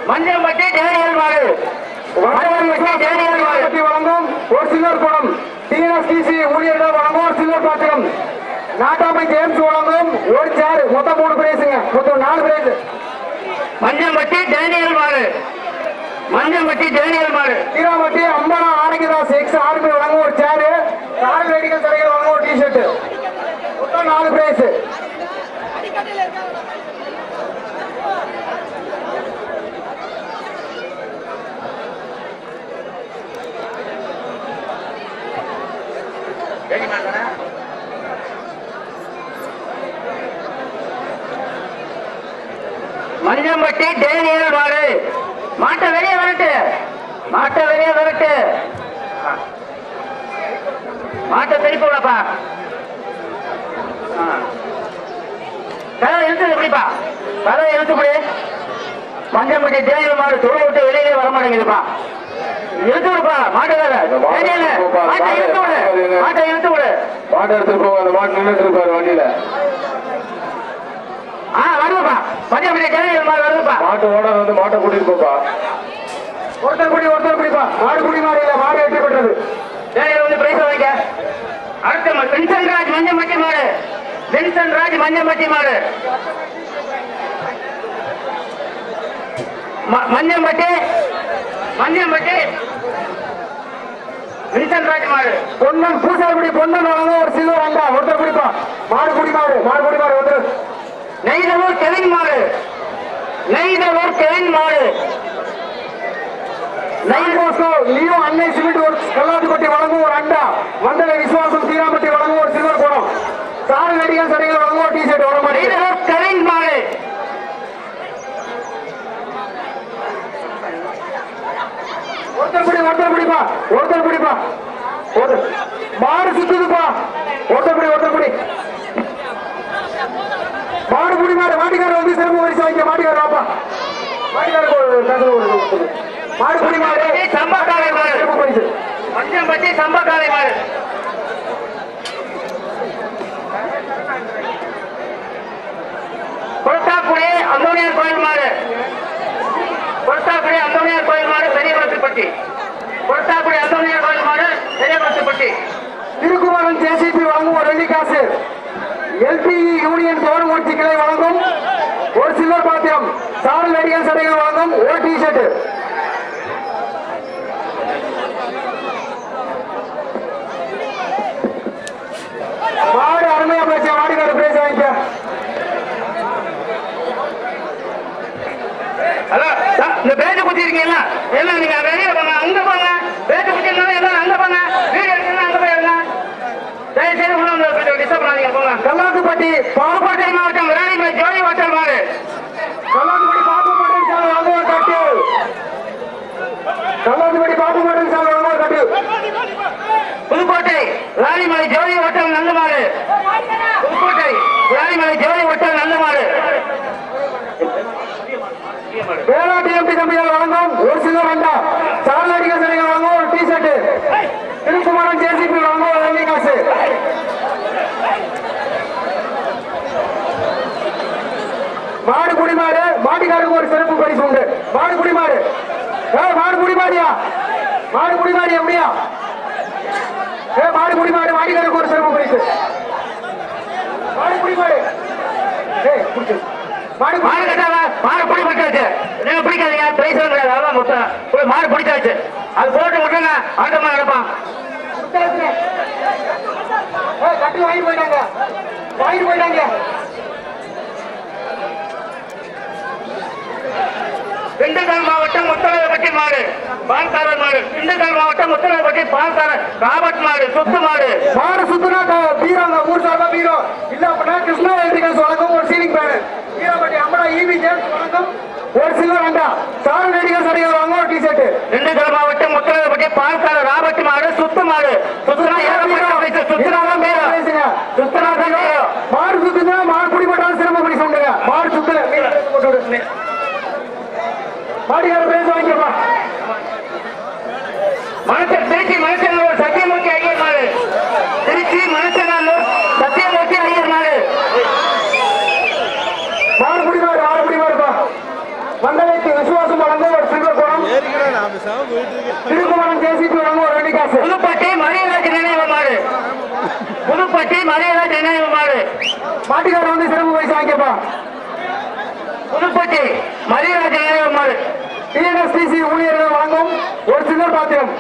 Manjampatti Daniel மாடு Manjampatti Daniel மாடு பற்றி வழங்கும் ஒரு சில்வர் குடம் டிஎன்எஸ்டிசி ஊழியர்கள் வழங்கும் ஒரு சில்வர் பாத்திரம் நாட்டாமை ஜேம்ஸ் வழங்கும் ஒரு சேர் மொத்தம் மூணு பிரைஸுங்க மொத்தம் நாலு பிரைஸ் மஞ்சம்பட்டி டேனியல் மாடு மஞ்சம்பட்டி டேனியல் மாடு கீராமட்டி அம்பனா ஆரோக்கியதாஸ் எக்ஸ் ஆர்பி வழங்கும் ஒரு சேர் நாலு மெடிக்கல் கடைகள் வழங்கும் ஒரு டிஷர்ட் மொத்தம் நாலு பிரைஸ் மஞ்சம்பட்டி டேனியல் மாடு மாட்டை வெளியே வரட்டு மாட்டை வெளியே வரட்டு மாட்டை திருப்பி விடப்பா ஆ. கதவை இழுத்து எப்படிப்பா கதவை இழுத்து முடி மஞ்சம்பட்டி டேனியல் மாடு தொழு விட்டு வெளியே வர மாட்டேங்குதுப்பா இழுத்து விடுப்பா மாட்டு வேலை டேனியல் மாட்டை இழுத்து விடு மாட்டை இழுத்து விடு மாட்டை எடுத்துட்டு போங்க அந்த மாட்டு நின்றுட்டு இருப்பாரு வண்டியில ஆ வருதுப்பா மஞ்சம்பட்டி டேனியல் மாடு வருதுப்பா மாட்டு ஓனர் வந்து மாட்டை கூட்டிட்டு போப்பா ஒருத்தர் குடி ஒருத்தர் குடிப்பா மாடு குடி மாடு இல்ல மாடு வெற்றி பெற்றது டேனியல் வந்து பிரைஸ் வாங்கிக்க அடுத்த மா- வின்சென்ட் ராஜ் மஞ்சம்பட்டி மாடு வின்சென்ட் ராஜ் மஞ்சம்பட்டி மாடு ம- மஞ்சம்பட்டி மஞ்சம்பட்டி வின்சென்ட் ராஜ் மாடு பொன்னன் பூசாரிபடி பொன்னன் வழங்க ஒரு சில்வர் அண்டா ஒருத்தர் குடிப்பா மாடு குடி மாடு மாடு குடி மாடு ஒருத்தர் நெய்தலூர் கெவின் மாடு நெய்தலூர் கெவின் மாடு nine Bosco Leo Annai cement ஒரு கல்லாத்துப்பட்டி வழங்கும் ஒரு அண்டா மண்டல விசுவாசம் தீராம்பட்டி வழங்கும் ஒரு சில்வர் குடம் சாரு நடிகர் சடைகள் வழங்கும் ஒரு டிஷர்ட் வர மாட்டேங்குது நெய்தலூர் கெவின் மாடு ஒருத்தர் குடி ஒருத்தர் குடிப்பா ஒருத்தர் குடிப்பா ஒரு மாடு சுத்துதுப்பா ஒருத்தர் குடி ஒருத்தர் குடி மாடு குடி மாடு மாட்டுக்காரர் வந்து சிறப்பு பரிசு வாங்கிக்க மாட்டுக்காரர் வாப்பா மாட்டுக்காரருக்கு ஒரு தகவல் ஒரு கொடுத்து. மாடு குடி மாடு சம்பக்காலை மாடு சிறப்பு பரிசு மஞ்சம்பட்டி சம்பக்காலை மாடு கொளத்தாக்குடி அந்தோனியார் கோயில் மாடு கொளத்தாக்குடி அந்தோனியார் கோயில் மாடு பெரிய வளர்த்துப்பட்டி கொளத்தாக்குடி அந்தோனியார் கோயில் மாடு பெரிய வளர்த்துப்பட்டி திருக்குமரன் ஜேசிபி வழங்கும் ஒரு வெள்ளி காசு எல்பிஇ யூனியன் தோரமூர்த்தி கிளை வழங்கும் ஒரு சில்வர் பாத்திரம் சாரல் நடிகர் சடைகள் வழங்கும் ஒரு டி ஷர்ட் மாடு அருமையா பேச மாடுகார பேச வாங்கிக்க ஹலோ சார், இந்த பேஜ் குத்தி இருக்கீங்களா எல்லாம் நீங்க வெளியே போங்க அங்க போங்க பேஜ் குத்தி இருந்தாலும் எல்லாம் அங்க போங்க வீடு எடுக்கணும் அங்க போய் இருங்க தயவு செய்து உள்ள வந்து கொஞ்சம் டிஸ்டர்ப் பண்ணாதீங்க போங்க கல்லாக்குப்பட்டி புதுக்கோட்டை மாவட்டம் விராலிமலை ஜோதி ஹோட்டல் மாடு கல்லாக்குப்பட்டி பாப்பு மட்டன் சாலை வழங்கும் ஒரு கட்டு கல்லாக்குப்பட்டி பாப்பு மட்டன் சாலை வழங்கும் ஒரு கட்டு புதுக்கோட்டை விராலிமலை ஜோதி ஹோட்டல் நல்ல மாடு புதுக்கோட்டை விராலிமலை ஜோதி ஹோட்டல் நல்ல மாடு வேளா டிஎம்டி கம்பெனிகள் வழங்கும் ஒரு சில்வர் அண்டா சாரல் நடிகர் சடைகள் வழங்கும் ஒரு டி ஷர்ட் திருக்குமரன் ஜேசிபி வழங்கும் ஒரு வெள்ளி காசு மாடு குடிமாடு மாட்டுக்காருக்கு ஒரு சிறப்பு பரிசு உண்டு மாடு குடிமாடு ஏ மாடு குடிமாடியா மாடு குடிமாடி எப்படியா ஏ மாடு குடிமாடு மாட்டுக்காருக்கு ஒரு சிறப்பு பரிசு மாடு குடிமாடு ஏய் குடிச்சு மாடு மாடு குடி- கட்டாத மாடு பிடி பிடிச்சாச்சு நீங்க பிடிக்காதீங்க பிரைஸ் கிடையாது அதான் மொத்தம் போய் மாடு பிடிச்சாச்சு அது போட்டு விட்டுங்க அடுத்த மாதிரி நடப்பான் குடிச்சாச்சு. ஏய், கட்டி வாங்கி போயிட்டாங்க வாங்கி போயிட்டாங்க திண்டுக்கல் மாவட்டம் முத்தலகப்பட்டி மாடு பால்காரர் மாடு திண்டுக்கல் மாவட்டம் முத்தலகப்பட்டி பால்காரர் ராபர்ட் மாடு சொத்து மாடு மாடு சுத்துனா க- பீரோ அந்த ஊர் சார்பா பீரோ இல்ல அப்படின்னா கிருஷ்ணா எலக்ட்ரிகல்ஸ் வழங்கும் ஒரு ceiling fan Veerappatti Ambala EV James வழங்கும் ஒரு சில்வர் அண்டா சாரு நடிகர் சடைகள் வழங்கும் ஒரு டி ஷர்ட் திண்டுக்கல் மாவட்டம் முத்தலகப்பட்டி பால்காரர் ராபர்ட் மாடு சுத்து மாடு சுத்துனா ஏகப்பட்ட பைசா சுத்துனாதான் பேரும் சுத்துனாதான் பேரும் மாடு சுத்துனா மாடு குடிப்பட்டாலும் சிறப்பு படி சொல்லுங்க மாடு சுத்துல மீன் போட்டு விடு. மாடிக்கார பேச வாங்கிப்பா மனுஷன் திருச்சி மனுஷன் சத்தியமூர்த்தி ஐயர் மாடு திருச்சி மனுஷன் சத்தியமூர்த்தி ஐயர் மாடு மாடு குடிமாடு மாடு குடிமாடுப்பா மண்டலத்து விசுவாச சந்தோஷம் வழங்கும் ஒரு சில்வர் குடம் ஏறிக்கிறேன் நான் பேசாம போயிட்டு இருக்கேன் திருக்குமரன் ஜேசிபி வழங்கும் ஒரு ரெண்டு காசு புதுப்பட்டி மரியராஜ் நினைவு மாடு புதுப்பட்டி மரியராஜ் நினைவு மாடு மாட்டுக்காரர் வந்து சிறப்பு பரிசு வாங்கிக்கப்பா புதுப்பட்டி மரியராஜ் நினைவு மாடு டிஎன்எஸ்டிசி ஊழியர்கள் வழங்கும் ஒரு சில்வர் பாத்திரம்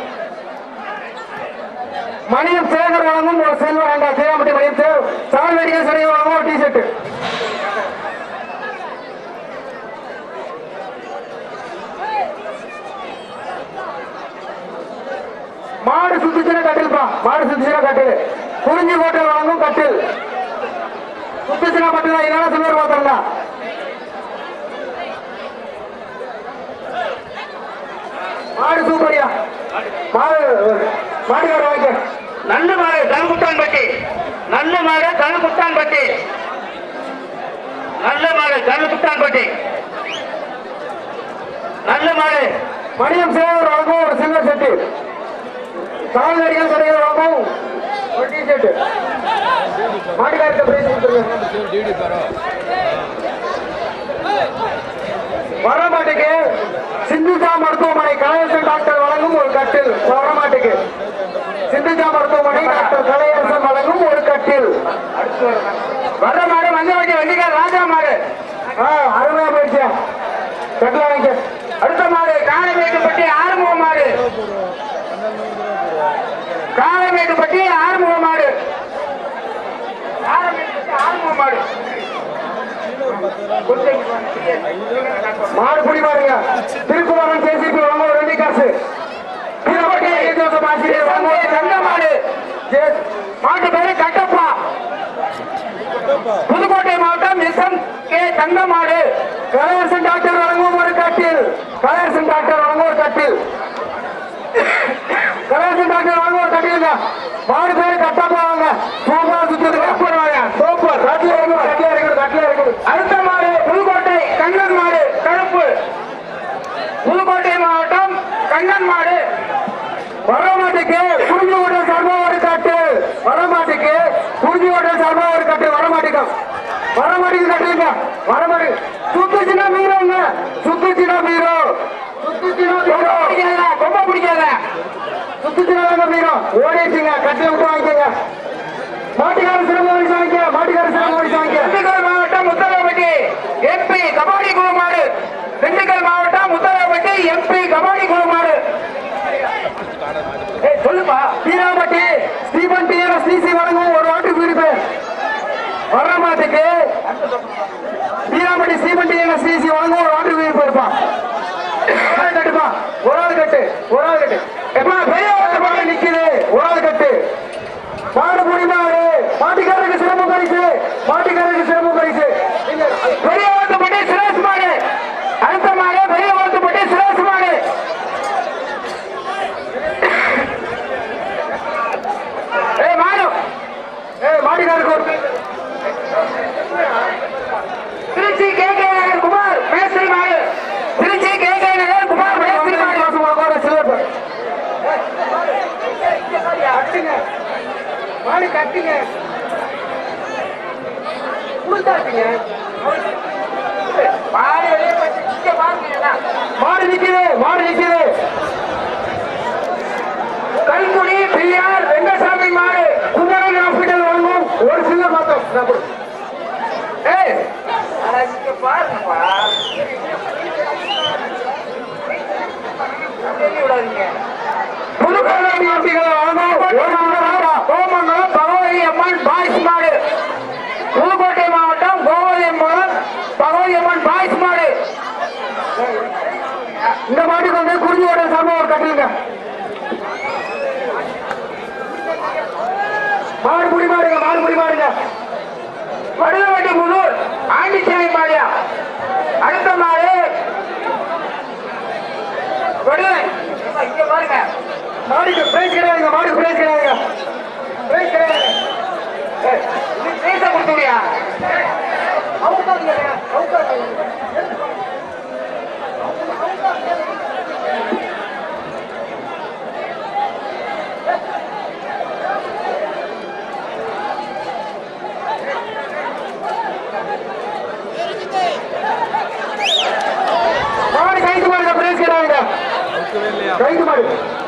மணியம் சேகர் வழங்கும் ஒரு சில்வர் அண்டா சேவாமட்டி மணியம் சேவ் சால் வெடிக்கல் சிறையை வழங்கும் ஒரு டிஷர்ட் மாடு சுத்துச்சுனா கட்டில்ப்பா மாடு சுத்துச்சுனா கட்டில் குறிஞ்சி ஹோட்டல் வழங்கும் கட்டில் சுத்துச்சுனா மட்டும் தான் இல்லைன்னா சில்வர் பாத்திரம் தான் மாடு சூப்பரியா மாடு மாடுகார வாங்க நல்ல மாடு கருகுட்டான்பட்டி நல்ல மாடு கருகுட்டான்பட்டி நல்ல மாடு கருகுட்டான்பட்டி நல்ல மாடு மணியம் சேவர் வாங்கும் ஒரு சில்வர் செட்டு சால்வடிகள் கடைகள் வாங்கும் ஒரு டி ஷர்ட் மாடுகாரத்தை பிரைஸ் கொடுத்துருங்க டியூடி பாரோ வரமாட்டுக்கு சிந்துஜா மருத்துவமனை கலையரசன் டாக்டர் வழங்கும் ஒரு கட்டில் வரமாட்டுக்கு சிந்துஜா மருத்துவமனை டாக்டர் கலையரசன் வழங்கும் ஒரு கட்டில் வர்ற மாடு மஞ்சவட்டி வண்டிக்கார ராஜா மாடு ஆ, அருமையா போயிடுச்சு கட்டில் வாங்கிக்க அடுத்த மாடு காளைமேட்டுப்பட்டி ஆறுமுக மாடு காளைமேட்டுப்பட்டி ஆறுமுக மாடு காளைமேட்டுப்பட்டி ஆறுமுக மாடு மாடு குடி பாருங்க திருக்குமரன் ஜேசிபி வாங்க ஒரு ரெண்டு காசு திருப்பட்டி ஜோசப் ஆசிரியர் வாங்க ஒரு தங்க மாடு ஜே- மாட்டு பேரு கட்டப்பா புதுக்கோட்டை மாவட்டம் எஸ் எம் கே தங்க மாடு கலையரசன் டாக்டர் வழங்கும் ஒரு கட்டில் கலையரசன் டாக்டர் வழங்கும் ஒரு கட்டில் கலையரசன் டாக்டர் வழங்கும் ஒரு கட்டிலுங்க மாடு பேரு கட்டப்பா வாங்க சூப்பரா சுத்துது சூப்பர் வாங்க சூப்பர் கட்டில இருக்கு கட்டில இருக்கு கட்டில இருக்கு அடுத்த மாடு புதுக்கோட்டை கண்ணன் மாடு கருப்பு புதுக்கோட்டை மாவட்டம் கண்ணன் மாடு வரமாட்டுக்கு குறிஞ்சி ஹோட்டல் சார்பா ஒரு கட்டு வரமாட்டுக்கு குறிஞ்சி ஹோட்டல் சார்பா ஒரு கட்டு வரமாட்டுக்கும் வரமாட்டுக்கு கட்டுங்க வரமாட்டு சுத்துச்சுனா மீறோங்க சுத்துச்சுனா மீறோ சுத்துச்சுனா மீறோ பிடிக்காத ரொம்ப பிடிக்காத சுத்துச்சுனா மீறோம் ஓடிச்சுங்க கட்டில விட்டு வாங்கிக்கோங்க மாட்டுக்கார சிறப்பு வரிசை வாங்கிக்க மாட்டுக்கார சிறப்பு வரிசை வாங்கிக்க திண்டுக்கல் மாவட்டம் முத்தலப்பட்டி எம்பி கபாடி குழு மாடு திண்டுக்கல் மாவட்டம் முத்தலப்பட்டி எம்பி கபாடி குழு மாடு ஏய் சொல்லுப்பா வீராம்பட்டி ஸ்டீபன் டிஆர் சிசி வழங்கும் ஒரு வாட்டு வீடு வரமாட்டுக்கு வீராம்பட்டி ஸ்டீபன் டிஆர் சிசி வழங்கும் ஒரு வாட்டு வீடு இருப்பான் கட்டுப்பா ஒரு ஆள் கட்டு ஒரு ஆள் கட்டு எப்பா பெரிய ஒரு மாடு நிக்குது ஒரு ஆள் கட்டு மாடு முடி மாடு மாட்டுக்காரருக்கு சிறப்பு பரிசு மாட்டுக்காரருக்கு சிறப்பு பரிசு பெரிய ஓட்டுப்பட்டி சுரேஷ் மாடு அடுத்த மாடு பெரிய ஓட்டுப்பட்டி சுரேஷ் மாடு ஏய் மாடு ஏ மாட்டுக்காரருக்கு ஒரு திருச்சி கே கே நகர் குமார் மேஸ்திரி மாடு திருச்சி கே கே நகர் குமார் மேஸ்திரி மாடு சிறப்பு கட்டுங்க மாடு கட்டுங்க கொடுத்தாச்சுங்க மாடு வெளியே போச்சு இங்க பாருங்க மாடு நிக்குது மாடு நிக்குது கல்குடி பிஆர் வெங்கசாமி மாடு குந்தரன் ஹாஸ்பிட்டல் வழங்கும் ஒரு சில்லர் மாத்தம் நான் கொடு. ஏய் அட இங்க பாருங்கப்பா வெளிய விடாதீங்க புதுக்கோட்டை எம்பிகளை வழங்கும் ஒரு சில்லர் மாத்தம். கோமங்கலம் பகவதி அம்மன் பாய்ஸ் மாடு புதுக்கோட்டை மாவட்டம் கோவதி அம்மன் பகவதி அம்மன் பாய்ஸ் மாடு இந்த மாட்டுக்கு வந்து குறிஞ்சியோட சார்பா ஒரு கட்டிலுங்க மாடு புடி மாடுங்க மாடு புடி மாடுங்க வடுகவட்டி புதூர் ஆண்டிச்சேரி மாடியா அடுத்த மாடு வடுகை இங்க பாருங்க மாடுக்கு பிரைஸ் கிடையாதுங்க மாடுக்கு பிரைஸ் கிடையாதுங்க பிரைஸ் கிடையாது ஏய், இது பேச கொடுத்துடியா அவுக்காதீங்க அவுக்காதீங்க ரைட்டு மாடு